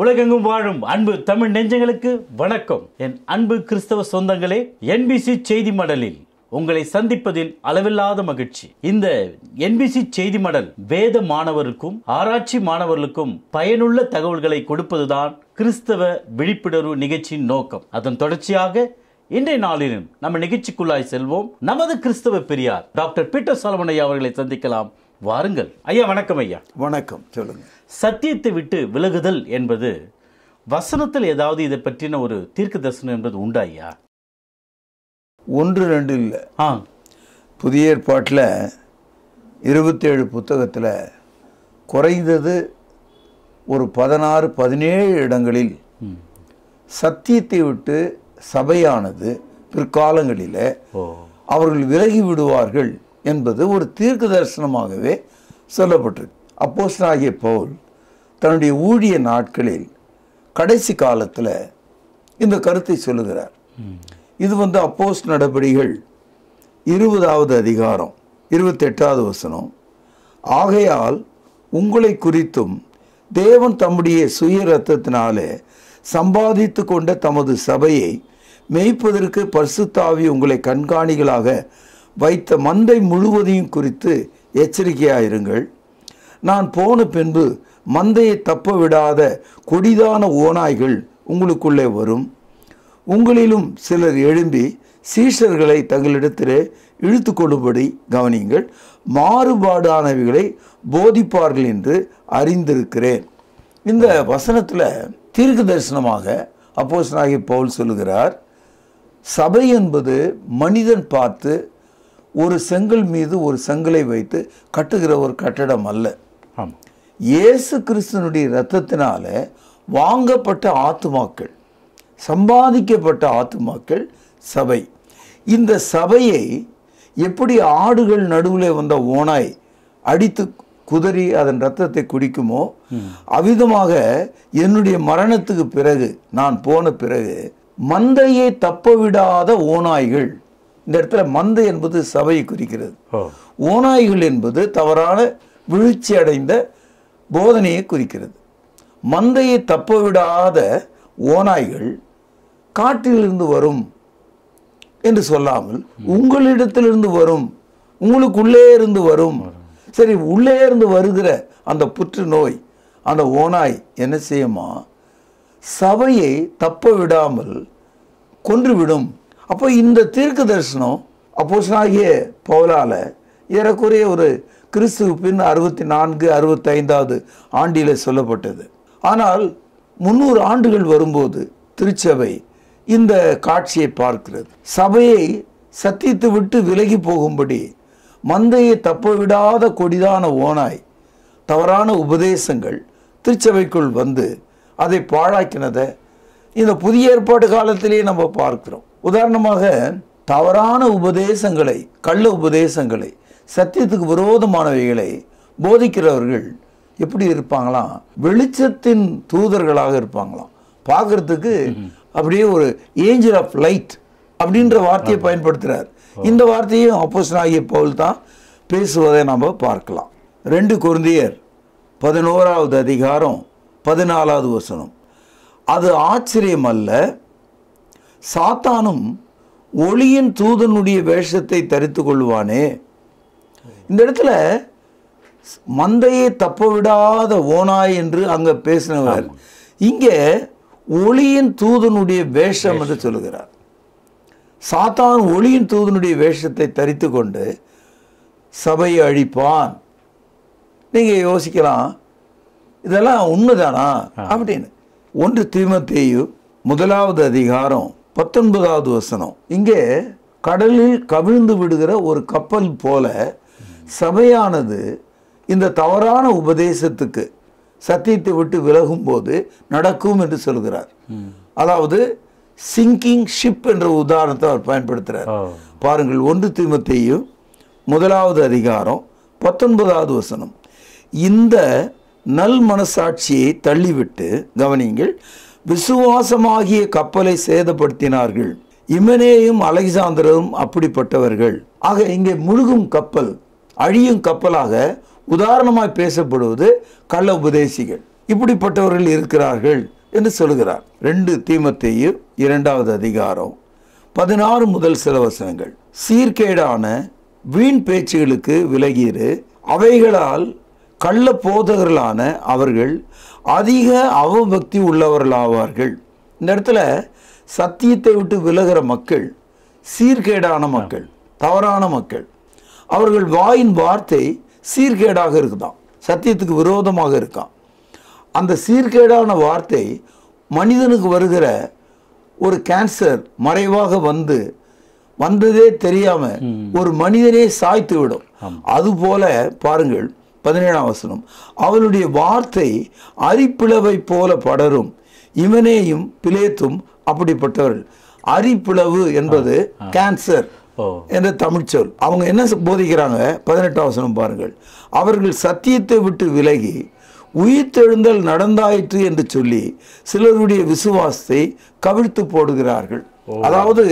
உலகெங்கும் வாழும் அன்பு தமிழ் நெஞ்சங்களுக்கு வணக்கம் என் அன்பு கிறிஸ்தவ சொந்தங்களே என்பிசி செய்தி மடலில் உங்களை சந்திப்பதில் அளவில்லாத மகிழ்ச்சி இந்த என்பிசி செய்தி மடல் வேத மாணவருக்கும் ஆராய்ச்சி மாணவர்களுக்கும் பயனுள்ள தகவல்களை கொடுப்பதுதான் கிறிஸ்தவ விழிப்புணர்வு நிகழ்ச்சியின் நோக்கம் அதன் தொடர்ச்சியாக இன்றைய நாளிலும் நம்ம நிகழ்ச்சிக்குள்ளாய் செல்வோம் நமது கிறிஸ்தவ பெரியார் டாக்டர் பீட்டர் சாலமன் ஐயா அவர்களை சந்திக்கலாம் வாருங்கள் ஐயா வணக்கம் ஐயா வணக்கம் சொல்லுங்க சத்தியத்தை விட்டு விலகுதல் என்பது வசனத்தில் ஏதாவது இதை பற்றின ஒரு தீர்க்க தரிசனம் என்பது உண்டா ஐயா ஒன்று ரெண்டு இல்லை ஆ புதிய ஏற்பாட்டில் இருபத்தேழு புத்தகத்தில் குறைந்தது ஒரு பதினாறு பதினேழு இடங்களில் சத்தியத்தை விட்டு சபையானது பிற்காலங்களில் ஓ அவர்கள் விலகி விடுவார்கள் என்பது ஒரு தீர்க்க தரிசனமாகவே சொல்லப்பட்டிருக்கு அப்போஸ்தலனாகிய பவுல் தன்னுடைய ஊழிய நாட்களில் கடைசி காலத்தில் இந்த கருத்தை சொல்லுகிறார் இது வந்து அப்போஸ் நடபடிகள் இருபதாவது அதிகாரம் இருபத்தெட்டாவது வசனம் ஆகையால் உங்களை குறித்தும் தேவன் தம்முடைய சுய ரத்தத்தினாலே சம்பாதித்து கொண்ட தமது சபையை மேய்ப்பதற்கு பரிசுத்தாவி உங்களை கண்காணிகளாக வைத்த மந்தை முழுவதையும் குறித்து எச்சரிக்கையாயிருங்கள் நான் போன பின்பு மந்தையை தப்ப விடாத கொடிதான ஓநாய்கள் உங்களுக்குள்ளே வரும் உங்களிலும் சிலர் எழும்பி சீஷர்களை தங்களிடத்திலே இழுத்து கொள்ளும்படி கவனியுங்கள் மாறுபாடானவைகளை போதிப்பார்கள் என்று அறிந்திருக்கிறேன் இந்த வசனத்தில் தீர்க்க தரிசனமாக அப்போஸ்தலனாகிய பவுல் சொல்லுகிறார் சபை என்பது மனிதன் பார்த்து ஒரு செங்கல் மீது ஒரு செங்கலை வைத்து கட்டுகிற ஒரு கட்டடம் அல்ல ஆமாம் இயேசு கிறிஸ்தனுடைய இரத்தத்தினால வாங்கப்பட்ட ஆத்துமாக்கள் சம்பாதிக்கப்பட்ட ஆத்துமாக்கள் சபை இந்த சபையை எப்படி ஆடுகள் நடுவில் வந்த ஓனாய் அடித்து குதறி அதன் ரத்தத்தை குடிக்குமோ அவ்விதமாக என்னுடைய மரணத்துக்கு பிறகு நான் போன பிறகு மந்தையை தப்ப விடாத ஓநாய்கள் இந்த இடத்துல மந்தை என்பது சபையை குறிக்கிறது ஓ ஓநாய்கள் என்பது தவறான வீழ்ச்சி அடைந்த போதனையை குறிக்கிறது மந்தையை தப்ப விடாத ஓநாய்கள் காட்டிலிருந்து வரும் என்று சொல்லாமல் உங்களிடத்திலிருந்து வரும் உங்களுக்குள்ளே இருந்து வரும் சரி உள்ளே இருந்து வருகிற அந்த புற்றுநோய் அந்த ஓநாய் என்ன செய்யுமா சபையை தப்ப விடாமல் கொன்றுவிடும் அப்போ இந்த தீர்க்க தரிசனம் அப்போஸ்தலனாகிய பவுலால ஏறக்குறைய ஒரு கிறிஸ்துவ பின் அறுபத்தி நான்கு அறுபத்தைந்தாவது ஆண்டில் சொல்லப்பட்டது ஆனால் முந்நூறு ஆண்டுகள் வரும்போது திருச்சபை இந்த காட்சியை பார்க்கிறது சபையை சத்தியத்தை விட்டு விலகி போகும்படி மந்தையை தப்ப விடாத கொடிதான ஓனாய் தவறான உபதேசங்கள் திருச்சபைக்குள் வந்து அதை பாழாக்கினதை இந்த புதிய ஏற்பாடு காலத்திலேயே நம்ம பார்க்கிறோம் உதாரணமாக தவறான உபதேசங்களை கள்ள உபதேசங்களை சத்தியத்துக்கு விரோதமானவைகளை போதிக்கிறவர்கள் எப்படி இருப்பாங்களாம் வெளிச்சத்தின் தூதர்களாக இருப்பாங்களாம் பார்க்கறதுக்கு அப்படியே ஒரு ஏஞ்சல் ஆஃப் லைட் அப்படின்ற வார்த்தையை பயன்படுத்துகிறார் இந்த வார்த்தையும் அப்போஸ்தலனாகிய பவுல் தான் பேசுவதை நம்ம பார்க்கலாம் ரெண்டு குருந்தியர் பதினோராவது அதிகாரம் பதினாலாவது வசனம் அது ஆச்சரியம் அல்ல சாத்தானும் ஒளியின் தூதனுடைய வேஷத்தை தரித்து கொள்வானே இந்த இடத்துல மந்தையை தப்ப விடாத ஓனாய் என்று அங்க பேசினவர் இங்கே ஒளியின் தூதனுடைய வேஷம் என்று சொல்லுகிறார் சாத்தான் ஒளியின் தூதனுடைய வேஷத்தை தரித்து கொண்டு சபையை அழிப்பான் நீங்க யோசிக்கலாம் இதெல்லாம் உண்மைதானா அப்படின்னு ஒன்று தீமத்தேயு முதலாவது அதிகாரம் பத்தொன்பதாவது வசனம் இங்கே கடலில் கவிழ்ந்து விடுகிற ஒரு கப்பல் போல சபையானது இந்த தவறான உபதேசத்துக்கு சத்தியத்தை விட்டு விலகும் போது நடக்கும் என்று சொல்கிறார் அதாவது சிங்கிங் ஷிப் என்ற உதாரணத்தை அவர் பயன்படுத்துகிறார் ஓ பாருங்கள் ஒன்று தீமத்தேயும் முதலாவது அதிகாரம் பத்தொன்பதாவது வசனம் இந்த நல் மனசாட்சியை தள்ளிவிட்டு கவனியுங்கள் விசுவாசமாகிய கப்பலை சேதப்படுத்தினார்கள் இமனேயும் அலெக்சாந்தரும் அப்படிப்பட்டவர்கள் ஆக இங்கே முழுகும் கப்பல் அழியும் கப்பலாக உதாரணமாய் பேசப்படுவது கள்ள உபதேசிகள் இப்படிப்பட்டவர்கள் இருக்கிறார்கள் என்று சொல்கிறார் ரெண்டு தீமத்தேயு இரண்டாவது அதிகாரம் பதினாறு முதல் சில வசனங்கள் சீர்கேடான வீண் பேச்சுகளுக்கு விலகியிரு அவைகளால் கள்ள போதகர்களான அவர்கள் அதிக அவபக்தி உள்ளவர்களாவார்கள் இந்த இடத்துல சத்தியத்தை விட்டு விலகிற மக்கள் சீர்கேடான மக்கள் தவறான மக்கள் அவர்கள் வாயின் வார்த்தை சீர்கேடாக இருக்குதாம் சத்தியத்துக்கு விரோதமாக இருக்கான் அந்த சீர்கேடான வார்த்தை மனிதனுக்கு வருகிற ஒரு கேன்சர் மறைவாக வந்து வந்ததே தெரியாம ஒரு மனிதனே சாய்த்து விடும் அதுபோல பாருங்கள் பதினேழாம் வசனம் அவனுடைய வார்த்தை அரிப்பிளவை போல படரும் இவனேயும் பிலேத்தும் அப்படிப்பட்டவர்கள் அரிப்பிளவு என்பது கேன்சர் ஓ என்ற தமிழ் சொல் அவங்க என்ன போதிக்கிறாங்க பதினெட்டாம் வசனம் பாருங்கள் அவர்கள் சத்தியத்தை விட்டு விலகி உயிர்த்தெழுந்தல் நடந்தாயிற்று என்று சொல்லி சிலருடைய விசுவாசத்தை கவிழ்த்து போடுகிறார்கள் அதாவது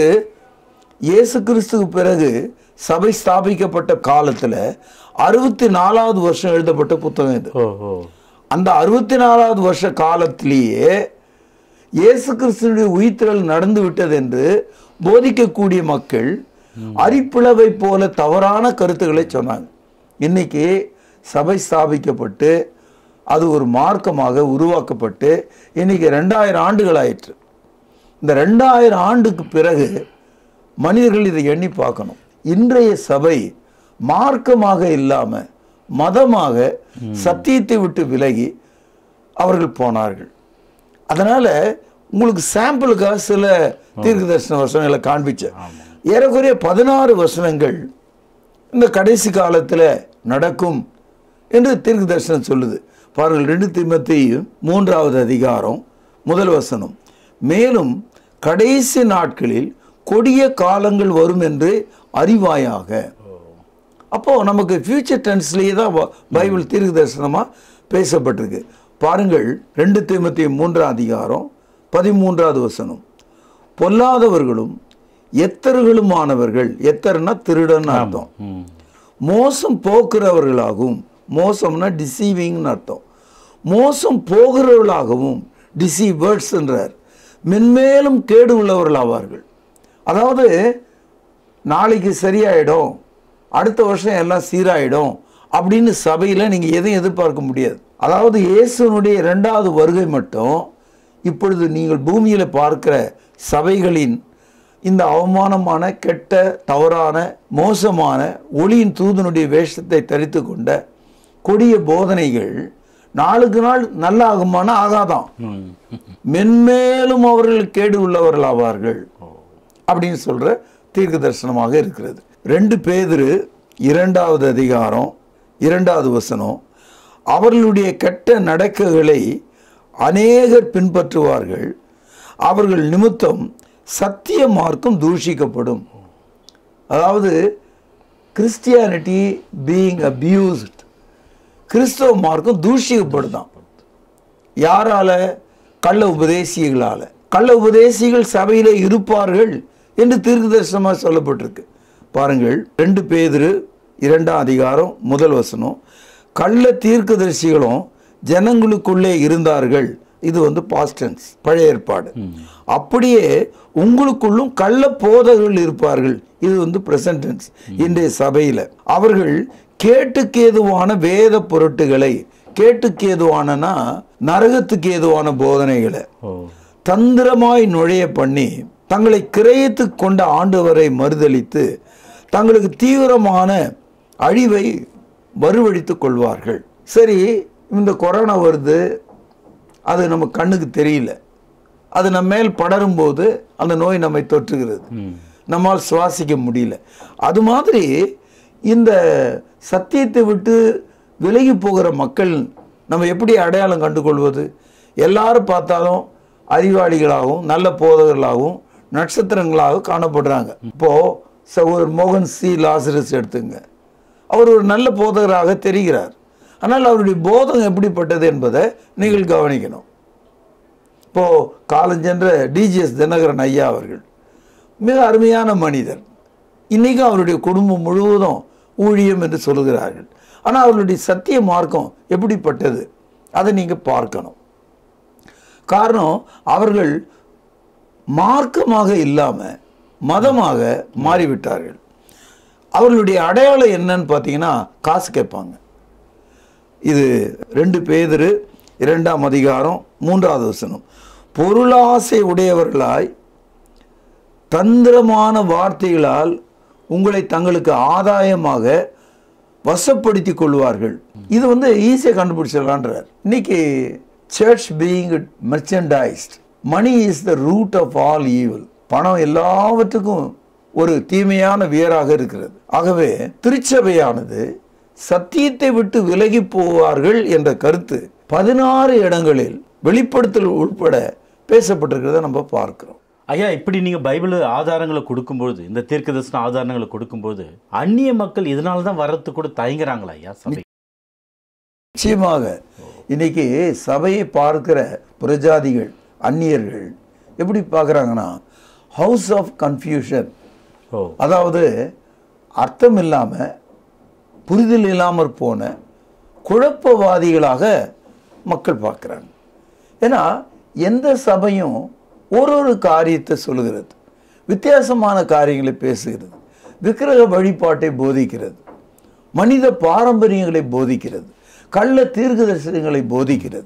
இயேசு கிறிஸ்துக்கு பிறகு சபை ஸ்தாபிக்கப்பட்ட காலத்துல அறுபத்தி நாலாவது வருஷம் எழுதப்பட்ட புத்தகம் இது ஓ ஓ அந்த அறுபத்தி நாலாவது வருஷ காலத்திலேயே இயேசு கிறிஸ்துனுடைய உயிர்த்தெழல் நடந்து விட்டது என்று போதிக்கக்கூடிய மக்கள் அரிப்பிளவை போல தவறான கருத்துக்களை சொன்னாங்க இன்னைக்கு சபை ஸ்தாபிக்கப்பட்டு அது ஒரு மார்க்கமாக உருவாக்கப்பட்டு இன்னைக்கு ரெண்டாயிரம் ஆண்டுகள் ஆயிற்று இந்த ரெண்டாயிரம் ஆண்டுக்கு பிறகு மனிதர்கள் இதை எண்ணி பார்க்கணும் இன்றைய சபை மார்க்கமாக இல்லாம மதமாக சத்தியத்தை விட்டு விலகி அவர்கள் போனார்கள் அதனால உங்களுக்கு சாம்பிளுக்காக சில தீர்க்க தரிசன வசனங்களை காண்பிச்சேன் ஏறக்குறைய பதினாறு வசனங்கள் இந்த கடைசி காலத்துல நடக்கும் என்று தீர்க்க தரிசனம் சொல்லுது பாருங்கள் ரெண்டு தீமத்தையும் மூன்றாவது அதிகாரம் முதல் வசனம் மேலும் கடைசி நாட்களில் கொடிய காலங்கள் வரும் என்று அறிவாயாக அப்போ நமக்கு ஃபியூச்சர் டென்ஸ்லேயே தான் ப- பைபிள் தீர்க்க தரிசனமா பேசப்பட்டிருக்கு பாருங்கள் ரெண்டு தீமத்தி மூன்றாம் அதிகாரம் பதிமூன்றாவது வசனம் பொல்லாதவர்களும் எத்தர்களுமானவர்கள் எத்தர்னா திருடன் அர்த்தம் ம் மோசம் போக்குறவர்களாகவும் மோசம்னா டிசீவிங்னு அர்த்தம் மோசம் போகிறவர்களாகவும் டிசீவர்ஸ்ன்றார் மென்மேலும் கேடு உள்ளவர்களாவார்கள் அதாவது நாளைக்கு சரியாயிடும் அடுத்த வருஷம் எல்லாம் சீராயிடும் அப்படின்னு சபையில் நீங்கள் எதையும் எதிர்பார்க்க முடியாது அதாவது இயேசுனுடைய இரண்டாவது வருகை மட்டும் இப்பொழுது நீங்கள் பூமியில் பார்க்கிற சபைகளின் இந்த அவமானமான கெட்ட தவறான மோசமான ஒளியின் தூதனுடைய வேஷத்தை தரித்து கொண்ட கொடிய போதனைகள் நாளுக்கு நாள் நல்ல ஆகுமானா ஆகாதாம் ம் மென்மேலும் அவர்கள் கேடு உள்ளவர்கள் ஆவார்கள் அப்படின்னு சொல்ற தீர்க்க தரிசனமாக இருக்கிறது ரெண்டு பேதுரு இரண்டாவது அதிகாரம் இரண்டாவது வசனம் அவர்களுடைய கெட்ட நடக்கைகளை அநேகர் பின்பற்றுவார்கள் அவர்கள் நிமித்தம் சத்திய மார்க்கம் தூஷிக்கப்படும் அதாவது கிறிஸ்டியானிட்டி பீயிங் அபியூஸ்ட் கிறிஸ்தவ மார்க்கம் தூஷிக்கப்படுதான் யாரால கள்ள உபதேசிகளால கள்ள உபதேசிகள் சபையிலே இருப்பார்கள் என்று தீர்க்க தரிசனமாக சொல்லப்பட்டிருக்கு பாருங்கள் ரெண்டு பேதுரு இரண்டாம் அதிகாரம் முதல் வசனம் கள்ள தீர்க்கதரிசிகளும் ஜனங்களுக்குள்ளே இருந்தார்கள் இது வந்து பாஸ்டன்ஸ் பழைய ஏற்பாடு அப்படியே உங்களுக்குள்ளும் கள்ள போதகர்கள் இருப்பார்கள் இது வந்து பிரசன்டென்ஸ் இன்றைய சபையில அவர்கள் கேட்டுக்கு ஏதுவான வேத பொருட்டுகளை கேட்டுக்கு ஏதுவானனா நரகத்துக்கு ஏதுவான போதனைகளை ஓ தந்திரமாய் நுழைய பண்ணி தங்களை கிரயத்து கொண்ட ஆண்டவரை மறுதலித்து தங்களுக்கு தீவிரமான அழிவை வருவழித்துக் கொள்வார்கள் சரி இந்த கொரோனா வருது அது நம்ம கண்ணுக்கு தெரியல அது நம்ம மேல் படரும்போது அந்த நோய் நம்மை தொற்றுகிறது ம் நம்மால் சுவாசிக்க முடியல அது மாதிரி இந்த சத்தியத்தை விட்டு விலகி போகிற மக்கள் நம்ம எப்படி அடையாளம் கண்டுகொள்வது எல்லாரும் பார்த்தாலும் அறிவாளிகளாகவும் நல்ல போதகர்களாகவும் நட்சத்திரங்களாகவும் காணப்படுறாங்க இப்போ சகோதரர் மோகன் சி லாசரஸ் எடுத்துங்க அவர் ஒரு நல்ல போதகராக தெரிகிறார் ஆனால் அவருடைய போதகம் எப்படிப்பட்டது என்பதை நீங்கள் கவனிக்கணும் இப்போ காலஞ்சென்ற டிஜிஎஸ் தினகரன் ஐயா அவர்கள் மிக அருமையான மனிதர் இன்னைக்கும் அவருடைய குடும்பம் முழுவதும் ஊழியம் என்று சொல்லுகிறார்கள் ஆனால் அவருடைய சத்திய மார்க்கம் எப்படிப்பட்டது அதை நீங்கள் பார்க்கணும் காரணம் அவர்கள் மார்க்கமாக இல்லாமல் மதமாக மாறிவிட்டார்கள் அவர்களுடைய அடையாளம் என்னன்னு பார்த்தீங்கன்னா காசு கேட்பாங்க இது ரெண்டு பேதரு இரண்டாம் அதிகாரம் மூன்றாவது வசனம் பொருளாசை உடையவர்களாய் தந்திரமான வார்த்தைகளால் உங்களை தங்களுக்கு ஆதாயமாக வசப்படுத்தி கொள்வார்கள் இது வந்து ஈஸியாக கண்டுபிடிச்சிடலான்றார் இன்னைக்கு church being merchandised money is the root of all evil பணம் எல்லாவற்றுக்கும் ஒரு தீமையான வியராக இருக்கிறது ஆகவே திருச்சபையானது சத்தியத்தை விட்டு விலகி போவார்கள் என்ற கருத்து பதினாறு இடங்களில் வெளிப்படுத்தல் உட்பட பேசப்பட்டிருக்கிறத நம்ம பார்க்கிறோம் ஐயா இப்படி நீங்க பைபிள் ஆதாரங்களை கொடுக்கும்போது இந்த தீர்க்கதர்சன ஆதாரங்களை கொடுக்கும்போது அந்நிய மக்கள் இதனால தான் வர்றதுக்கு கூட தயங்குறாங்களா ஐயா சபை நிச்சயமாக இன்னைக்கு சபையை பார்க்கிற புரஜாதிகள் அந்நியர்கள் எப்படி பார்க்குறாங்கன்னா ஹவுஸ் ஆஃப் கன்ஃபியூஷன் ஓ அதாவது அர்த்தம் இல்லாமல் புரிதல் இல்லாமற் போன குழப்பவாதிகளாக மக்கள் பார்க்குறாங்க ஏன்னா எந்த சபையும் ஒரு ஒரு காரியத்தை சொல்லுகிறது வித்தியாசமான காரியங்களை பேசுகிறது விக்கிரக வழிபாட்டை போதிக்கிறது மனித பாரம்பரியங்களை போதிக்கிறது கள்ள தீர்க்கதரிசனங்களை போதிக்கிறது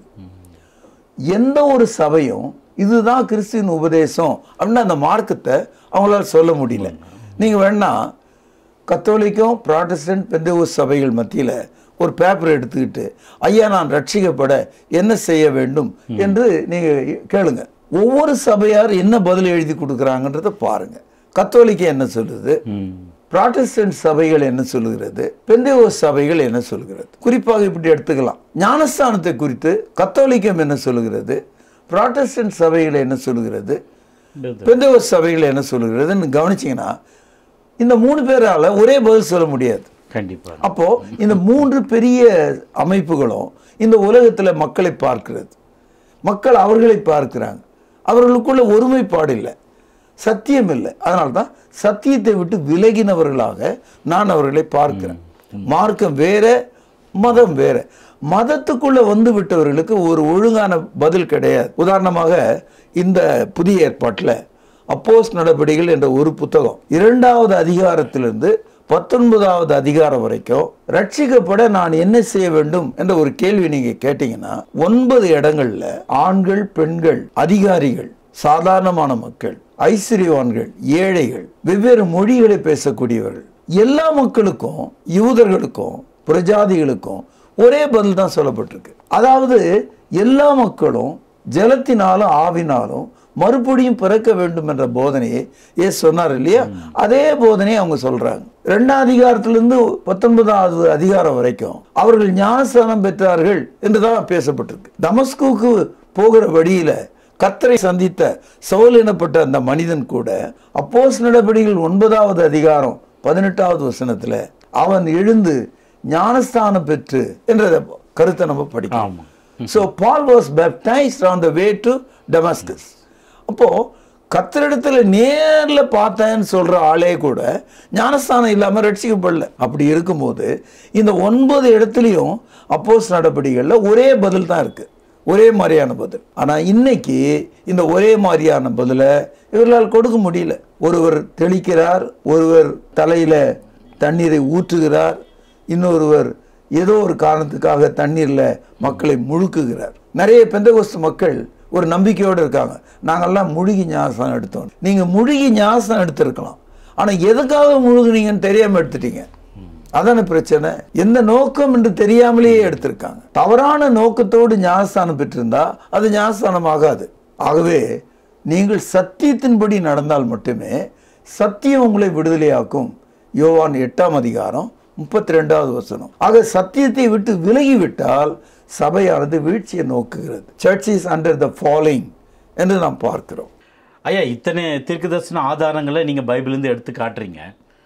எந்த ஒரு சபையும் இதுதான் கிறிஸ்துவின் உபதேசம் அப்படின்னு அந்த மார்க்கத்தை அவங்களால சொல்ல முடியல நீங்கள் வேணா கத்தோலிக்கும் ப்ராட்டஸ்டன்ட் பெந்தகோஸ் சபைகள் மத்தியில் ஒரு பேப்பர் எடுத்துக்கிட்டு ஐயா நான் ரட்சிக்கப்பட என்ன செய்ய வேண்டும் என்று நீங்கள் கேளுங்க ஒவ்வொரு சபையார் என்ன பதில் எழுதி கொடுக்குறாங்கன்றத பாருங்க கத்தோலிக்க என்ன சொல்லுது ம் ப்ராட்டஸ்டன்ட் சபைகள் என்ன சொல்லுகிறது பெந்தேவோஸ் சபைகள் என்ன சொல்லுகிறது குறிப்பாக இப்படி எடுத்துக்கலாம் ஞானஸ்தானத்தை குறித்து கத்தோலிக்கம் என்ன சொல்லுகிறது ப்ராட்டஸ்டன்ட் சபைகள் என்ன சொல்லுகிறது இது- பெந்தேவோஸ் சபைகள் என்ன சொல்லுகிறதுன்னு கவனிச்சீங்கன்னா இந்த மூணு பேரால ஒரே பதில் சொல்ல முடியாது கண்டிப்பா அப்போ இந்த மூன்று பெரிய அமைப்புகளும் இந்த உலகத்துல மக்களை பார்க்கிறது மக்கள் அவர்களை பார்க்கிறாங்க அவர்களுக்குள்ள ஒருமைப்பாடு இல்லை சத்தியம் இல்லை அதனால தான் சத்தியத்தை விட்டு விலகினவர்களாக நான் அவர்களை பார்க்கிறேன் மார்க்கம் வேற மதம் வேற மதத்துக்குள்ள வந்து விட்டவர்களுக்கு ஒரு ஒழுங்கான பதில் கிடையாது உதாரணமாக இந்த புதிய ஏற்பாட்டில் அப்போஸ் நடவடிக்கைகள் என்ற ஒரு புத்தகம் இரண்டாவது அதிகாரத்திலிருந்து பத்தொன்பதாவது அதிகாரம் வரைக்கும் ரட்சிக்கப்பட நான் என்ன செய்ய வேண்டும் என்ற ஒரு கேள்வி நீங்க கேட்டீங்கன்னா ஒன்பது இடங்கள்ல ஆண்கள் பெண்கள் அதிகாரிகள் சாதாரணமான மக்கள் ஐஸ்வர்யவான்கள் ஏழைகள் வெவ்வேறு மொழிகளை பேசக்கூடியவர்கள் எல்லா மக்களுக்கும் யூதர்களுக்கும் பிரஜாதிகளுக்கும் ஒரே பதில் தான் சொல்லப்பட்டிருக்கு அதாவது எல்லா மக்களும் ஜலத்தினாலும் ஆவினாலும் மறுபடியும் பிறக்க வேண்டும் என்ற போதனையை ஏசு சொன்னார் இல்லையா அதே போதனையை அவங்க சொல்றாங்க ரெண்டாம் அதிகாரத்திலிருந்து பத்தொன்பதாவது அதிகாரம் வரைக்கும் அவர்கள் ஞானஸ்தானம் பெற்றார்கள் என்றுதான் பேசப்பட்டிருக்கு தமஸ்குக்கு போகிற வழியில கத்தரை சந்தித்த சவுல் எனப்பட்ட அந்த மனிதன் கூட அப்போஸ் நடவடிக்கைகள் ஒன்பதாவது அதிகாரம் பதினெட்டாவது வசனத்துல அவன் எழுந்து ஞானஸ்தானம் பெற்று என்ற கருத்தை நம்ம படிக்கலாம் ஆமா so Paul was baptised on the way to Damascus அப்போ கத்தரிடத்துல நேர்ல பார்த்தேன்னு சொல்ற ஆளே கூட ஞானஸ்தானம் இல்லாம ரட்சிக்கப்படல அப்படி இருக்கும்போது இந்த ஒன்பது இடத்துலையும் அப்போஸ் நடபடிகள்ல ஒரே பதில் தான் இருக்கு ஒரே மாதிரியான பதில் ஆனா இன்னைக்கு இந்த ஒரே மாதிரியான பதிலை இவர்களால் கொடுக்க முடியல ஒருவர் தெளிக்கிறார் ஒருவர் தலையில தண்ணீரை ஊற்றுகிறார் இன்னொருவர் ஏதோ ஒரு காரணத்துக்காக தண்ணீரில் மக்களை முழுக்குகிறார் நிறைய பெந்தகோஸ்து மக்கள் ஒரு நம்பிக்கையோடு இருக்காங்க நாங்கெல்லாம் முழுகி ஞாசனம் எடுத்தோம் நீங்கள் முழுகி ஞாசனம் எடுத்திருக்கலாம் ஆனால் எதுக்காக முழுகுனீங்கன்னு தெரியாமல் எடுத்துட்டீங்க அதான பிரச்சனை எந்த நோக்கம் என்று தெரியாமலேயே எடுத்திருக்காங்க தவறான நோக்கத்தோடு ஞானஸ்தானம் பெற்றிருந்தா அது ஞானஸ்தானம் ஆகாது ஆகவே நீங்கள் சத்தியத்தின்படி நடந்தால் மட்டுமே சத்தியம் உங்களை விடுதலையாக்கும் யோவான் எட்டாம் அதிகாரம் முப்பத்தி ரெண்டாவது வசனம் ஆக சத்தியத்தை விட்டு விலகி விட்டால் சபையானது வீழ்ச்சியை நோக்குகிறது church is under the following என்று நாம் பார்க்கிறோம் ஐயா இத்தனை தீர்க்கதரிசன ஆதாரங்களை நீங்க பைபிளிலிருந்து எடுத்து காட்டுறீங்க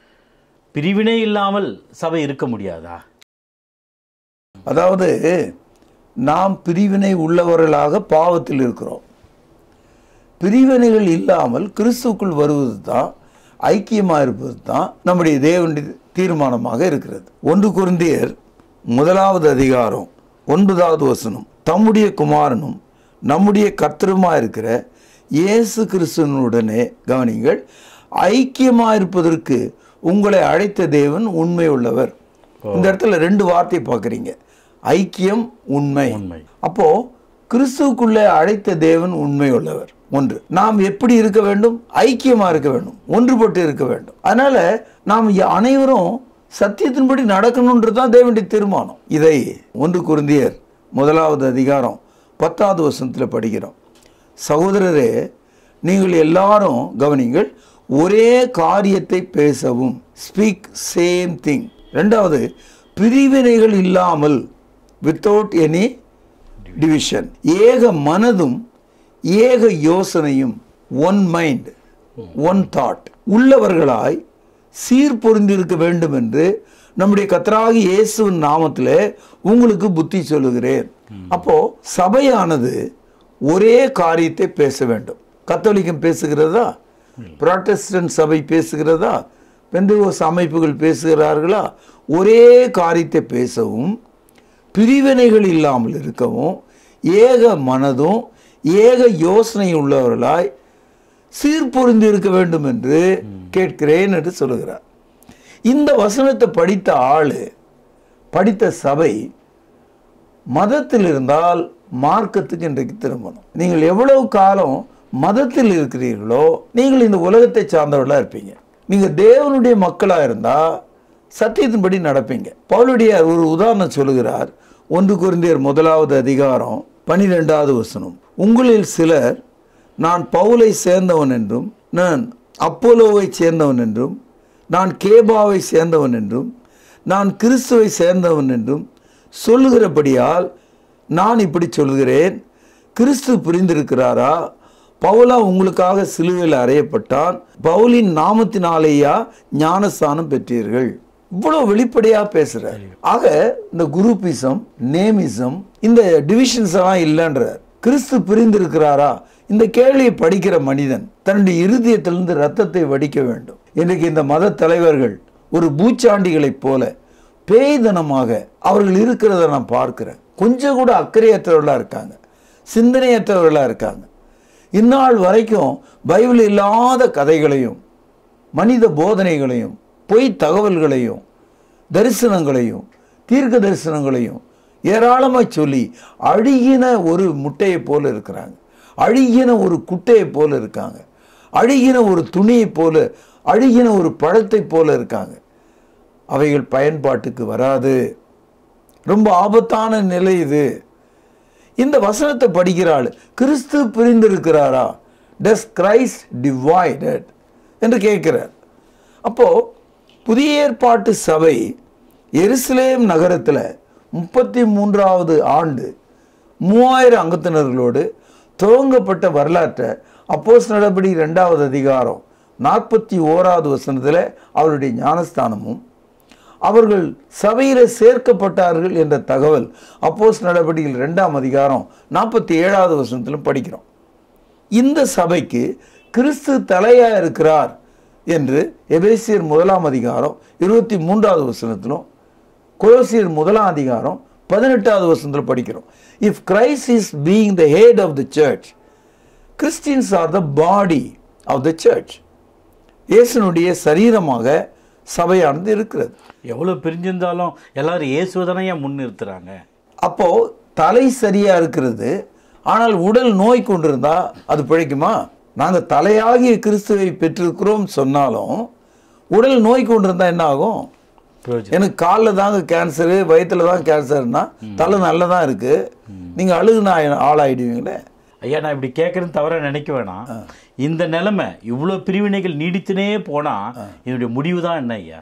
பிரிவினை இல்லாமல் சபை இருக்க முடியாதா அதாவது நாம் பிரிவினை உள்ளவர்களாக பாவத்தில் இருக்கிறோம் பிரிவினைகள் இல்லாமல் கிறிஸ்துக்குள் வருவது தான் ஐக்கியமாக இருப்பது தான் நம்முடைய தேவனுடைய தீர்மானமாக இருக்கிறது ஒன்று குருந்தியர் முதலாவது அதிகாரம் ஒன்பதாவது வசனம் தம்முடைய குமாரனும் நம்முடைய கர்த்தருமா இருக்கிற இயேசு கிறிஸ்துவனுடனே கவனிங்கள் ஐக்கியமா இருப்பதற்கு உங்களை அழைத்த தேவன் உண்மை உள்ளவர் இந்த இடத்துல ரெண்டு வார்த்தை பார்க்குறீங்க ஐக்கியம் உண்மை உண்மை அப்போ கிறிஸ்துவுக்குள்ளே அழைத்த தேவன் உண்மை உள்ளவர் ஒன்று நாம் எப்படி இருக்க வேண்டும் ஐக்கியமா இருக்க வேண்டும் ஒன்றுபட்டு இருக்க வேண்டும் அதனால நாம் ய- அனைவரும் சத்தியத்தின்படி நடக்கணுன்றது தான் தேவனுடைய தீர்மானம் இதை ஒன்று குருந்தியர் முதலாவது அதிகாரம் பத்தாவது வசனத்தில் படிக்கிறோம் சகோதரரே நீங்கள் எல்லாரும் கவனிங்கள் ஒரே காரியத்தை பேசவும் ஸ்பீக் சேம் திங் ரெண்டாவது பிரிவினைகள் இல்லாமல் வித்தவுட் எனி டிவிஷன் ஏக மனதும் ஏக யோசனையும் ஒன் மைண்ட் ஒன் தாட் உள்ளவர்களாய் சீர்பொருந்திருக்க வேண்டும் என்று நம்முடைய கத்தராகி இயேசுவின் நாமத்திலே உங்களுக்கு புத்தி சொல்லுகிறேன் அப்போ சபையானது ஒரே காரியத்தை பேச வேண்டும் கத்தோலிக்கம் பேசுகிறதா புராட்டஸ்டன்ட் சபை பேசுகிறதா பெந்தகோஸ் அமைப்புகள் பேசுகிறார்களா ஒரே காரியத்தை பேசவும் பிரிவினைகள் இல்லாமல் இருக்கவும் ஏக மனதும் ஏக யோசனை உள்ளவர்களாய் சீர்பொருந்தி இருக்க வேண்டும் என்று கேட்கிறேன் என்று சொல்லுகிறார் இந்த வசனத்தை படித்த ஆளு படித்த சபை மதத்தில் இருந்தால் மார்க்கத்துக்கு இன்றைக்கு திரும்பணும் நீங்கள் எவ்வளவு காலம் மதத்தில் இருக்கிறீர்களோ நீங்கள் இந்த உலகத்தை சார்ந்தவர்களாக இருப்பீங்க நீங்கள் தேவனுடைய மக்களாக இருந்தால் சத்தியத்தின்படி நடப்பீங்க பவுலுடைய ஒரு உதாரணம் சொல்லுகிறார் ஒன்று குருந்தியர் முதலாவது அதிகாரம் பனிரெண்டாவது வசனம் உங்களில் சிலர் நான் பவுலை சேர்ந்தவன் என்றும் நான் அப்போலோவை சேர்ந்தவன் என்றும் நான் கேபாவை சேர்ந்தவன் என்றும் நான் கிறிஸ்துவை சேர்ந்தவன் என்றும் சொல்லுகிறபடியால் நான் இப்படி சொல்கிறேன் கிறிஸ்து புரிந்திருக்கிறாரா பவுலா உங்களுக்காக சிலுவையில் அறையப்பட்டான் பவுலின் நாமத்தினாலேயா ஞானஸ்தானம் பெற்றீர்கள் இவ்வளவு வெளிப்படையா பேசுறார் ஆக இந்த குரூப்பிசம் நேமிசம் இந்த டிவிஷன்ஸ் எல்லாம் இல்லைன்றார் கிறிஸ்து பிரிந்திருக்கிறாரா இந்த கேள்வியை படிக்கிற மனிதன் தன்னுடைய இருதயத்திலிருந்து ரத்தத்தை வடிக்க வேண்டும் இன்றைக்கு இந்த மத தலைவர்கள் ஒரு பூச்சாண்டிகளைப் போல பேய்தனமாக அவர்கள் இருக்கிறத நான் பார்க்கிறேன் கொஞ்சம் கூட அக்கறையற்றவர்களா இருக்காங்க சிந்தனையற்றவர்களா இருக்காங்க இந்நாள் வரைக்கும் பைபிள் இல்லாத கதைகளையும் மனித போதனைகளையும் பொய் தகவல்களையும் தரிசனங்களையும் தீர்க்க தரிசனங்களையும் ஏராளமாய் சொல்லி அழுகின ஒரு முட்டையை போல இருக்கிறாங்க அழுகின ஒரு குட்டையை போல இருக்காங்க அழுகின ஒரு துணியை போல அழுகின ஒரு பழத்தை போல இருக்காங்க அவைகள் பயன்பாட்டுக்கு வராது ரொம்ப ஆபத்தான நிலை இது இந்த வசனத்தை படிக்கிறாள் கிறிஸ்து பிரிந்திருக்கிறாரா டஸ் கிரைஸ்ட் டிவைடட் என்று கேட்கிறார் அப்போ புதிய ஏற்பாட்டு சபை எருசலேம் நகரத்தில் முப்பத்தி மூன்றாவது ஆண்டு மூவாயிரம் அங்கத்தினர்களோடு துவங்கப்பட்ட வரலாற்றை அப்போஸ் நடபடி ரெண்டாவது அதிகாரம் நாற்பத்தி ஓராவது வசனத்தில் அவருடைய ஞானஸ்தானமும் அவர்கள் சபையில சேர்க்கப்பட்டார்கள் என்ற தகவல் அப்போஸ் நடவடிக்கையில் ரெண்டாம் அதிகாரம் நாற்பத்தி ஏழாவது வசனத்திலும் படிக்கிறோம் இந்த சபைக்கு கிறிஸ்து தலையா இருக்கிறார் என்று எபேசியர் முதலாம் அதிகாரம் இருபத்தி மூன்றாவது வசனத்திலும் கொலோசியர் முதலாம் அதிகாரம் பதினெட்டாவது வசனத்தில் படிக்கிறோம் if Christ is being the head of the church Christians are the body of the church இயேசுனுடைய சரீரமாக சபையானது இருக்கிறது எவ்வளவு பிரிஞ்சிருந்தாலும் எல்லாரும் இயேசுவதனையா முன்னிறுத்துறாங்க அப்போ தலை சரியா இருக்கிறது ஆனால் உடல் நோய் கொண்டிருந்தா அது பிழைக்குமா நாங்க தலையாகிய கிறிஸ்துவை பெற்றிருக்கிறோம் சொன்னாலும் உடல் நோய் கொண்டிருந்தா என்ன ஆகும் பிரயோஜனம் எனக்கு காலில் தாங்க கேன்சரு வயிற்றுல தான் கேன்சர்னா தலை நல்லதா இருக்கு நீங்க அழுகுனா ஆளாயிடுவீங்களே ஐயா நான் இப்படி கேட்கறது தவிர நினைக்க வேணாம் இந்த நிலைமை இவ்வளவு பிரிவினைகள் நீடித்துனே போனா இதனுடைய முடிவு தான் என்ன ஐயா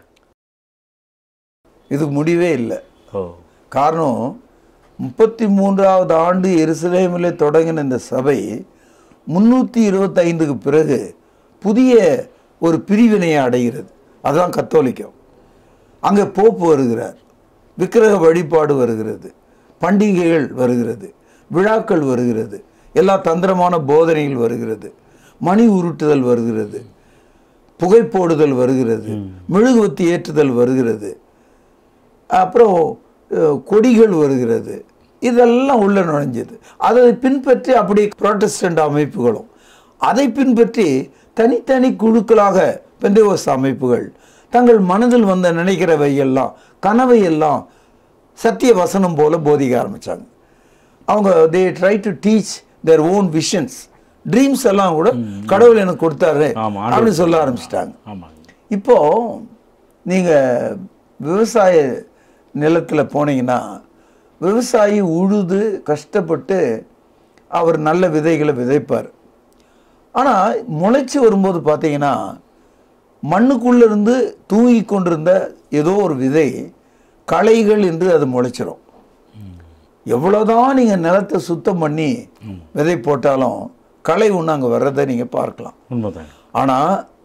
இதுக்கு முடிவே இல்லை ஓ காரணம் முப்பத்தி மூன்றாவது ஆண்டு எருசலேமிலே தொடங்கின இந்த சபை முன்னூற்றி இருபத்தைந்துக்கு பிறகு புதிய ஒரு பிரிவினையை அடைகிறது அதுதான் கத்தோலிக்கம் அங்கே போப்பு வருகிறார் விக்கிரக வழிபாடு வருகிறது பண்டிகைகள் வருகிறது விழாக்கள் வருகிறது எல்லா தந்திரமான போதனைகள் வருகிறது மணி உருட்டுதல் வருகிறது புகைப்போடுதல் வருகிறது மெழுகுவத்தி ஏற்றுதல் வருகிறது அப்புறம் அஹ், கொடிகள் வருகிறது இதெல்லாம் உள்ள நுழைஞ்சது அதை பின்பற்றி அப்படி புரோட்டஸ்டன்ட் அமைப்புகளும் அதை பின்பற்றி தனித்தனி குழுக்களாக பெந்தேவோஸ் அமைப்புகள் தங்கள் மனதில் வந்த நினைக்கிறவை எல்லாம் கனவை எல்லாம் சத்திய வசனம் போல போதிக்க ஆரம்பிச்சாங்க அவங்க they try to teach their own visions dreams எல்லாம் கூட கடவுள் எனக்கு கொடுத்தாரு ஆமா, அப்படின்னு சொல்ல ஆரம்பிச்சிட்டாங்க ஆமாங்க இப்போ நீங்க விவசாய நிலத்துல போனீங்கன்னா விவசாயி உழுது கஷ்டப்பட்டு அவர் நல்ல விதைகளை விதைப்பார் ஆனா முளைச்சு வரும்போது பார்த்தீங்கன்னா மண்ணுக்குள்ள இருந்து தூங்கி கொண்டிருந்த ஏதோ ஒரு விதை களைகள் என்று அது முளைச்சிரும் எவ்வளவுதான் நீங்க நிலத்தை சுத்தம் பண்ணி விதை போட்டாலும் களை ஒன்று அங்கே வர்றதை நீங்க பார்க்கலாம் உண்மைதாங்க ஆனா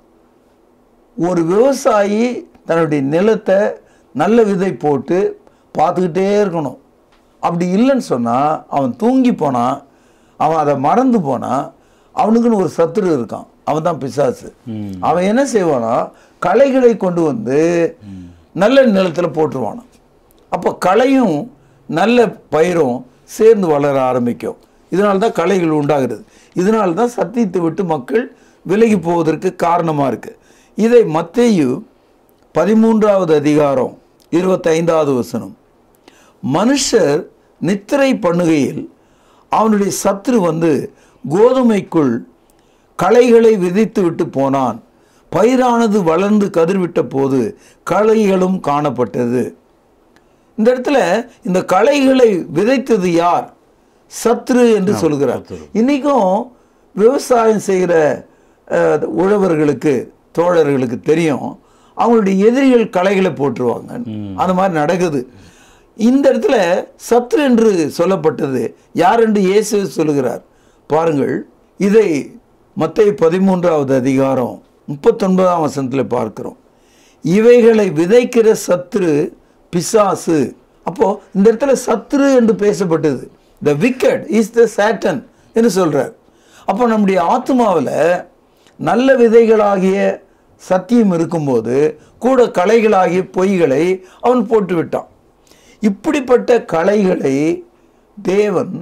ஒரு விவசாயி தன்னுடைய நிலத்தை நல்ல விதை போட்டு பார்த்துக்கிட்டே இருக்கணும் அப்படி இல்லைன்னு சொன்னா அவன் தூங்கி போனான் அவன் அதை மறந்து போனான் அவனுக்குன்னு ஒரு சத்துரு இருக்கான் அவன் தான் பிசாசு ம். அவன் என்ன செய்வானா களைகளை கொண்டு வந்து நல்ல நிலத்துல போட்டுருவானான் அப்போ களையும் நல்ல பயிரும் சேர்ந்து வளர ஆரம்பிக்கும் இதனால தான் களைகள் உண்டாகிறது இதனால தான் சத்தியத்தை விட்டு மக்கள் விலகி போவதற்கு காரணமா இருக்கு இதை மத்தேயு பதிமூன்றாவது அதிகாரம் இருபத்தைந்தாவது வசனம் மனுஷர் நித்திரை பண்ணுகையில் அவனுடைய சத்துரு வந்து கோதுமைக்குள் களைகளை விதைத்து விட்டு போனான் பயிரானது வளர்ந்து கதிர்விட்ட போது களைகளும் காணப்பட்டது இந்த இடத்துல இந்த களைகளை விதைத்தது யார் சத்ரு என்று சொல்கிறார் இன்னைக்கும் விவசாயம் செய்கிற அஹ், உழவர்களுக்கு தோழர்களுக்கு தெரியும் அவங்களுடைய எதிரிகள் களைகளை போட்டுருவாங்க அந்த மாதிரி நடக்குது இந்த இடத்துல சத்ரு என்று சொல்லப்பட்டது யார் என்று இயேசு சொல்லுகிறார் பாருங்கள் இதை மத்தேயு பதிமூன்றாவது அதிகாரம் முப்பத்தொன்பதாம் வசனத்தில் பார்க்கிறோம் இவைகளை விதைக்கிற சத்துரு பிசாசு அப்போ இந்த இடத்துல சத்துரு என்று பேசப்பட்டது the wicked is the Satan என்று சொல்றார் அப்போ நம்முடைய ஆத்மாவில் நல்ல விதைகளாகிய சத்தியம் இருக்கும்போது கூட களைகளாகிய பொய்களை அவன் போட்டு விட்டான் இப்படிப்பட்ட களைகளை தேவன்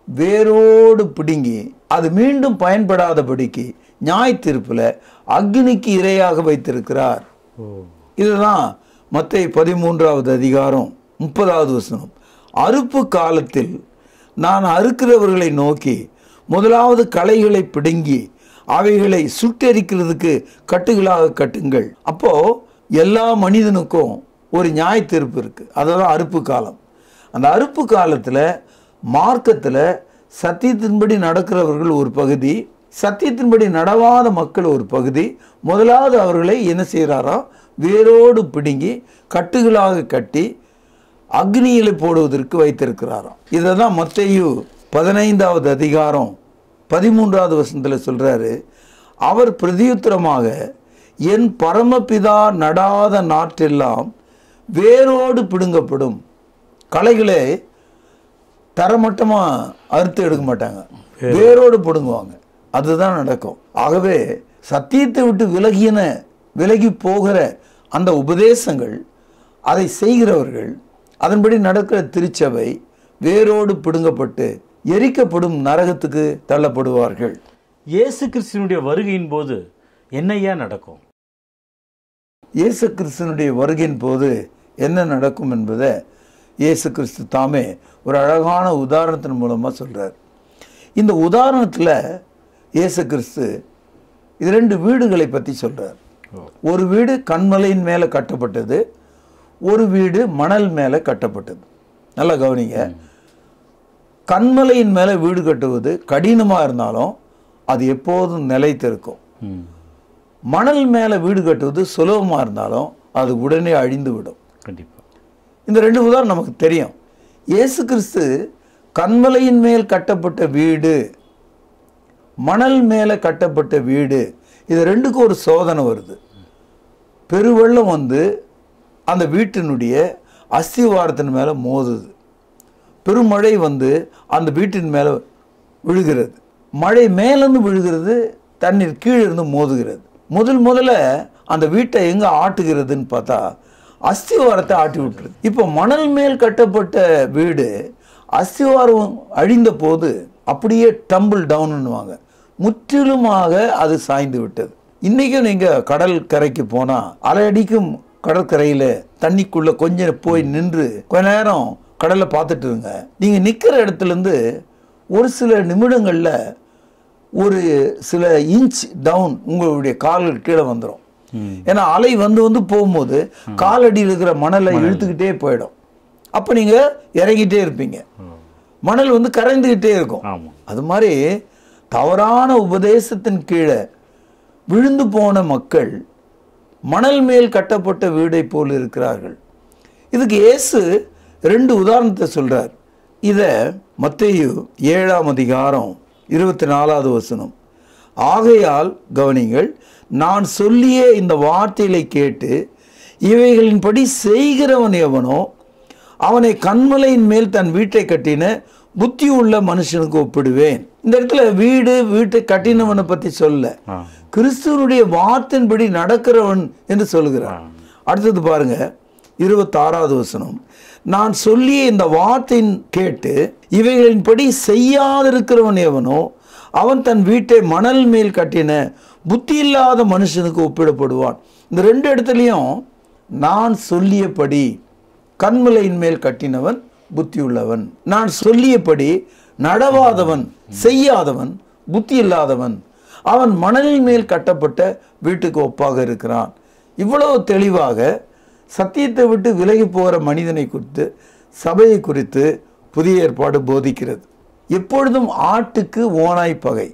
வேரோடு பிடுங்கி அது மீண்டும் பயன்படாதபடிக்கு நியாய தீர்ப்பில் அக்னிக்கு இரையாக வைத்திருக்கிறார் ஓ இதுதான் மத்தேயு பதிமூன்றாவது அதிகாரம் முப்பதாவது வசனம் அறுப்பு காலத்தில் நான் அறுக்கிறவர்களை நோக்கி முதலாவது களைகளை பிடுங்கி அவைகளை சுட்டெரிக்கிறதுக்கு கட்டுகளாக கட்டுங்கள் அப்போ எல்லா மனிதனுக்கும் ஒரு நியாய தீர்ப்பு இருக்கு அதுதான் அறுப்பு காலம் அந்த அறுப்பு காலத்துல மார்க்கத்துல சத்தியத்தின்படி நடக்கிறவர்கள் ஒரு பகுதி சத்தியத்தின்படி நடவாத மக்கள் ஒரு பகுதி முதலாவது அவர்களை என்ன செய்கிறாராம் வேரோடு பிடுங்கி கட்டுகளாக கட்டி அக்னியில போடுவதற்கு வைத்திருக்கிறாராம் இதை தான் மத்தேயு பதினைந்தாவது அதிகாரம் பதிமூன்றாவது வசனத்தில் சொல்றாரு அவர் பிரதியுத்தரமாக என் பரமபிதா நடாத நாற்றெல்லாம் வேரோடு பிடுங்கப்படும் களைகளை தரமட்டமா அறுத்து எடுக்க மாட்டாங்க வேரோடு பிடுங்குவாங்க அதுதான் நடக்கும் ஆகவே சத்தியத்தை விட்டு விலகின விலகி போகிற அந்த உபதேசங்கள் அதை செய்கிறவர்கள் அதன்படி நடக்கிற திருச்சபை வேரோடு பிடுங்கப்பட்டு எரிக்கப்படும் நரகத்துக்கு தள்ளப்படுவார்கள் இயேசு கிறிஸ்துவனுடைய வருகையின் போது என்னையா நடக்கும் இயேசு கிறிஸ்துனுடைய வருகையின் போது என்ன நடக்கும் என்பதை இயேசு கிறிஸ்து தாமே ஒரு அழகான உதாரணத்தின் மூலமாக சொல்றார் இந்த உதாரணத்தில் இயேசு கிறிஸ்து இது ரெண்டு வீடுகளை பற்றி சொல்றார் ஒரு வீடு கண்மலையின் மேலே கட்டப்பட்டது ஒரு வீடு மணல் மேலே கட்டப்பட்டது நல்லா கவனிங்க கண்மலையின் மேலே வீடு கட்டுவது கடினமாக இருந்தாலும் அது எப்போதும் நிலைத்திருக்கும் ம் மணல் மேலே வீடு கட்டுவது சுலபமாக இருந்தாலும் அது உடனே அழிந்து விடும் கண்டிப்பா இந்த ரெண்டு உதாரணம் நமக்கு தெரியும் இயேசு கிறிஸ்து கண்மலையின் மேல் கட்டப்பட்ட வீடு மணல் மேலே கட்டப்பட்ட வீடு இது ரெண்டுக்கும் ஒரு சோதனை வருது பெருவெள்ளம் வந்து அந்த வீட்டினுடைய அஸ்திவாரத்தின் மேலே மோதுது பெருமழை வந்து அந்த வீட்டின் மேலே விழுகிறது மழை மேலேருந்து விழுகிறது தண்ணீர் கீழே இருந்து மோதுகிறது முதல் முதல்ல அந்த வீட்டை எங்கே ஆட்டுகிறதுன்னு பார்த்தா அஸ்திவாரத்தை ஆட்டி விட்டுருது இப்போ மணல் மேல் கட்டப்பட்ட வீடு அஸ்திவாரம் அழிந்த போது அப்படியே டம்பிள் டவுன்னுவாங்க முற்றிலுமாக அது சாய்ந்து விட்டது இன்றைக்கும் நீங்கள் கடல் கரைக்கு போனால் அலையடிக்கும் கடற்கரையில் தண்ணிக்குள்ளே கொஞ்சம் போய் நின்று கொஞ்ச நேரம் கடலை பார்த்துட்டு இருங்க நீங்கள் நிற்கிற இடத்துலேருந்து ஒரு சில நிமிடங்களில் ஒரு சில இன்ச் டவுன் உங்களுடைய கால்கள் கீழே வந்துடும் ஏன்னா அலை வந்து வந்து போகும்போது காலடியில் இருக்கிற மணலை இழுத்துக்கிட்டே போயிடும் அப்போ நீங்கள் இறங்கிட்டே இருப்பீங்க மணல் வந்து கரைந்துக்கிட்டே இருக்கும் ஆமாம் அது மாதிரி தவறான உபதேசத்தின் கீழே விழுந்து போன மக்கள் மணல் மேல் கட்டப்பட்ட வீடை போல் இருக்கிறார்கள் இதுக்கு இயேசு ரெண்டு உதாரணத்தை சொல்றார் இதை மத்தேயு ஏழாம் அதிகாரம் இருபத்தி நாலாவது வசனம் ஆகையால் கவனிங்கள் நான் சொல்லிய இந்த வார்த்தைகளை கேட்டு இவைகளின்படி செய்கிறவன் எவனோ அவனை கண்மலையின் மேல் தன் வீட்டை கட்டின புத்தி உள்ள மனுஷனுக்கு ஒப்பிடுவேன் இந்த இடத்துல வீடு வீட்டை கட்டினவனை பத்தி சொல்ல ஆ கிறிஸ்துவனுடைய வார்த்தையின்படி நடக்கிறவன் என்று சொல்கிறார் அடுத்தது பாருங்க இருபத்தாறாவது வசனம் நான் சொல்லிய இந்த வார்த்தையின் கேட்டு இவைகளின்படி செய்யாதிருக்கிறவன் எவனோ அவன் தன் வீட்டை மணல் மேல் கட்டின புத்தி இல்லாத மனுஷனுக்கு ஒப்பிடப்படுவான் இந்த ரெண்டு இடத்துலையும் நான் சொல்லியபடி கண்மலையின் மேல் கட்டினவன் புத்தியுள்ளவன் நான் சொல்லியபடி நடவாதவன் செய்யாதவன் புத்தி இல்லாதவன் அவன் மணலின் மேல் கட்டப்பட்ட வீட்டுக்கு ஒப்பாக இருக்கிறான் இவ்வளவு தெளிவாக சத்தியத்தை விட்டு விலகி போகிற மனிதனை குறித்து சபையை குறித்து புதிய ஏற்பாடு போதிக்கிறது எப்பொழுதும் ஆட்டுக்கு ஓனாய் பகை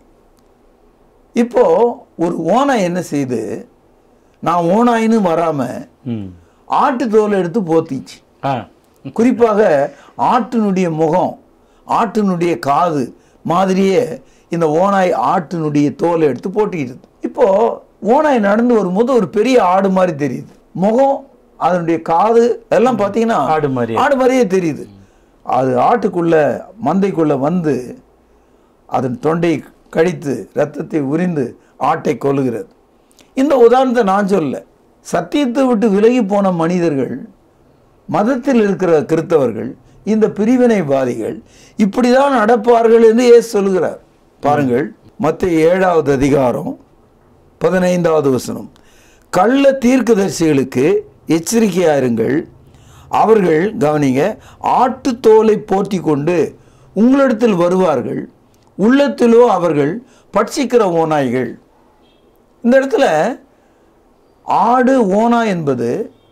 இப்போ ஒரு ஓனாய் என்ன செய்யுது நான் ஓனாயின்னு வராம ம் ஆட்டு தோலை எடுத்து போத்திச்சு ஆ குறிப்பாக ஆட்டினுடைய முகம் ஆட்டினுடைய காது மாதிரியே இந்த ஓனாய் ஆட்டினுடைய தோலை எடுத்து போட்டிக்கிட்டு இப்போ ஓனாய் நடந்து வரும்போது ஒரு பெரிய ஆடு மாதிரி தெரியுது முகம் அதனுடைய காது எல்லாம் பார்த்தீங்கன்னா ஆடு மாதிரி. ஆடு மாதிரியே தெரியுது அது ஆட்டுக்குள்ள மந்தைக்குள்ள வந்து அதன் தொண்டை கடித்து ரத்தத்தை உரிந்து ஆட்டை கொல்லுகிறது இந்த உதாரணத்தை நான் சொல்ல சத்தியத்தை விட்டு விலகி போன மனிதர்கள் மதத்தில் இருக்கிற கிறித்தவர்கள் இந்த பிரிவினைவாதிகள் இப்படிதான் நடப்பார்கள் என்று இயேசு சொல்கிறார் பாருங்கள் மத்த ஏழாவது அதிகாரம் பதினைந்தாவது வசனம் கள்ள தீர்க்கதரிசிகளுக்கு எச்சரிக்கையாயிருங்கள் அவர்கள் கவனிங்க ஆட்டு தோலை போர்த்தி கொண்டு உங்களிடத்தில் வருவார்கள் உள்ளத்திலோ அவர்கள் பட்சிக்கிற ஓநாய்கள் இந்த இடத்துல ஆடு ஓனா என்பது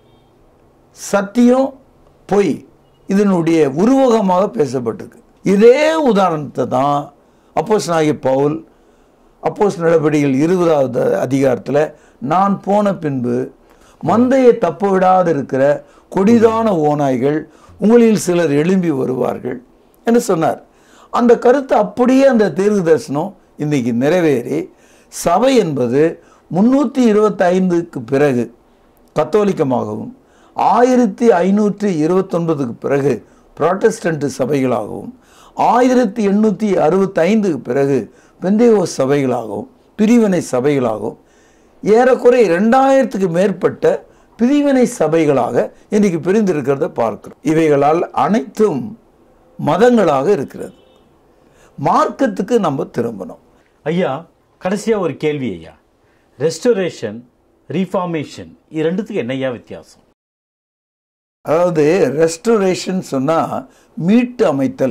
சத்தியம் பொய் இதனுடைய உருவகமாக பேசப்பட்டிருக்கு இதே உதாரணத்தை தான் அப்போஸ் நாகி பவுல் அப்போஸ் நடவடிக்கைகள் இருபதாவது அதிகாரத்தில் நான் போன பின்பு மந்தையை தப்ப விடாது இருக்கிற கொடிதான ஓநாய்கள் உங்களில் சிலர் எழும்பி வருவார்கள் என்று சொன்னார் அந்த கருத்து அப்படியே அந்த தீர்க்கு தரிசனம் இன்னைக்கு நிறைவேறி சபை என்பது முன்னூற்றி இருபத்தைந்துக்கு பிறகு கத்தோலிக்கமாகவும் ஆயிரத்தி ஐநூற்றி இருபத்தொன்பதுக்கு பிறகு புராட்டஸ்டன்ட் சபைகளாகவும் ஆயிரத்தி எண்ணூற்றி அறுபத்தைந்துக்கு பிறகு பெந்தேகோ சபைகளாகவும் பிரிவினை சபைகளாகவும் ஏறக்குறை ரெண்டாயிரத்துக்கு மேற்பட்ட பிரிவினை சபைகளாக இன்னைக்கு பிரிந்திருக்கிறத பார்க்கிறோம் இவைகளால் அனைத்தும் மதங்களாக இருக்கிறது மார்க்கத்துக்கு நம்ம திரும்பணும் ஐயா கடைசியா ஒரு கேள்வி ஐயா ரெஸ்டோரேஷன் ரீஃபார்மேஷன் இது ரெண்டுத்துக்கு என்னய்யா வித்தியாசம் அதாவது ரெஸ்டோரேஷன் சொன்னால் மீட்டு அமைத்தல்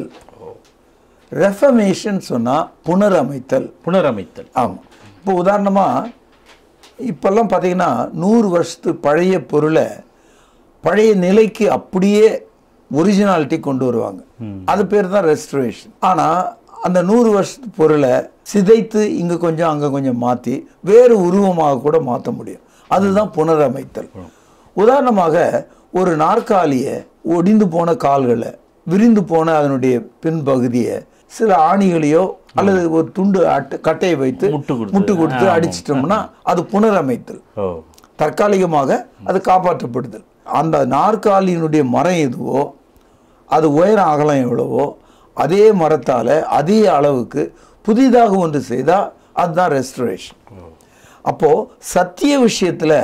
ரெஃபமேஷன் சொன்னால் புனரமைத்தல் புனரமைத்தல் ஆமாம் இப்போ உதாரணமாக இப்போல்லாம் பார்த்தீங்கன்னா நூறு வருஷத்து பழைய பொருளை பழைய நிலைக்கு அப்படியே ஒரிஜினாலிட்டி கொண்டு வருவாங்க அது பேர் தான் ரெஸ்டரேஷன் ஆனால் அந்த நூறு வருஷத்து பொருளை சிதைத்து இங்கே கொஞ்சம் அங்கே கொஞ்சம் மாற்றி வேறு உருவமாக கூட மாற்ற முடியும் அதுதான் புனரமைத்தல் உதாரணமாக ஒரு நாற்காலியை ஒடிந்து போன கால்களை விரிந்து போன அதனுடைய பின்பகுதியை சில ஆணிகளையோ அல்லது ஒரு துண்டு அட்டை கட்டையை வைத்து முட்டு கொடுத்து. முட்டு கொடுத்து அடிச்சிட்டோம்னா அது புனரமைத்தல் ஓ தற்காலிகமாக அது காப்பாற்றப்படுதல் அந்த நாற்காலியினுடைய மரம் எதுவோ அது உயரம் அகலம் எவ்வளவோ அதே மரத்தால் அதே அளவுக்கு புதிதாக ஒன்று செய்தால் அதுதான் ரெஸ்டரேஷன் அப்போது சத்திய விஷயத்தில்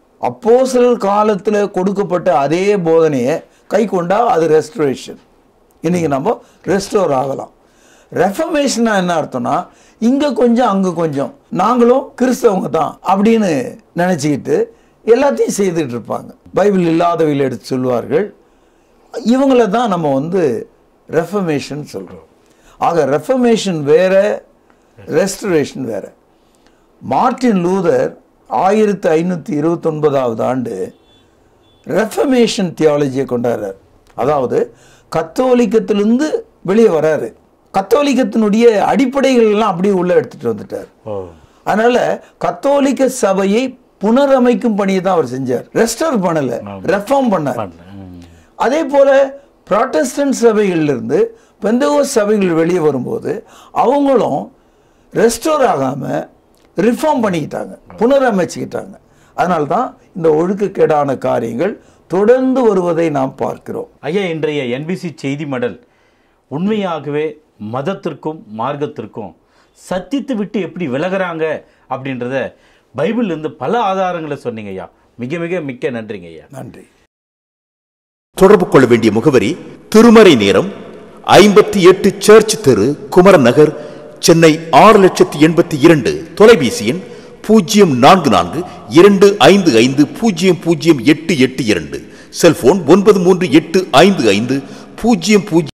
அப்போஸ்தலர் காலத்தில் கொடுக்கப்பட்ட அதே போதனையை கை கொண்டா அது ரெஸ்டரேஷன் இன்னைக்கு நம்ம ரெஸ்டோர் ஆகலாம் ரெஃபர்மேஷனா என்ன அர்த்தம்னா இங்க கொஞ்சம் அங்க கொஞ்சம் நாங்களும் கிறிஸ்தவங்க தான் அப்படின்னு நினைச்சுக்கிட்டு எல்லாத்தையும் செய்துட்டு இருப்பாங்க பைபிள் இல்லாதவையில் எடுத்து சொல்வார்கள் இவங்கள தான் நம்ம வந்து ரெஃபர்மேஷன் சொல்றோம் ஆக ரெஃபர்மேஷன் வேற ரெஸ்டரேஷன் வேற மார்ட்டின் லூதர் ஆயிரத்தி ஐநூற்றி இருபத்தொன்பதாவது ஆண்டு ரெஃபர்மேஷன் தியாலஜியை கொண்டாடுறார் அதாவது கத்தோலிக்கத்திலிருந்து வெளியே வராரு கத்தோலிக்கத்தினுடைய அடிப்படைகள் எல்லாம் அப்படியே உள்ள எடுத்துட்டு வந்துட்டார் ஓ அதனால கத்தோலிக்க சபையை புனரமைக்கும் பணியை தான் அவர் செஞ்சார் ரெஸ்டோர் பண்ணல ரெஃபார்ம் பண்ணார் பண்ணல ம். அதே போல ப்ராட்டஸ்டன்ட் சபைகள்லேருந்து பெந்தகோஸ் சபைகள் வெளியே வரும்போது அவங்களும் ரெஸ்டோர் ஆகாமல் ரிஃபார்ம் பண்ணிக்கிட்டாங்க புனரமைச்சுக்கிட்டாங்க அதனால தான் இந்த ஒழுக்கக்கேடான காரியங்கள் தொடர்ந்து வருவதை நாம் பார்க்கிறோம் ஐயா இன்றைய என்பிசி செய்தி மடல் உண்மையாகவே மதத்திற்கும் மார்க்கத்திற்கும் சத்தியத்தை விட்டு எப்படி விலகுறாங்க அப்படின்றத பைபிள்ல இருந்து பல ஆதாரங்களை சொன்னீங்க ஐயா மிக மிக மிக்க நன்றிங்க ஐயா நன்றி தொடர்பு கொள்ள வேண்டிய முகவரி திருமறை நேரம் ஐம்பத்தி எட்டு சர்ச் தெரு குமரன் நகர் சென்னை ஆறு லட்சத்தி எண்பத்தி இரண்டு தொலைபேசி எண் பூஜ்ஜியம் நான்கு நான்கு இரண்டு ஐந்து ஐந்து பூஜ்ஜியம் பூஜ்ஜியம் எட்டு எட்டு இரண்டு செல்போன் ஒன்பது மூன்று எட்டு ஐந்து ஐந்து பூஜ்ஜியம் பூஜ்ஜியம்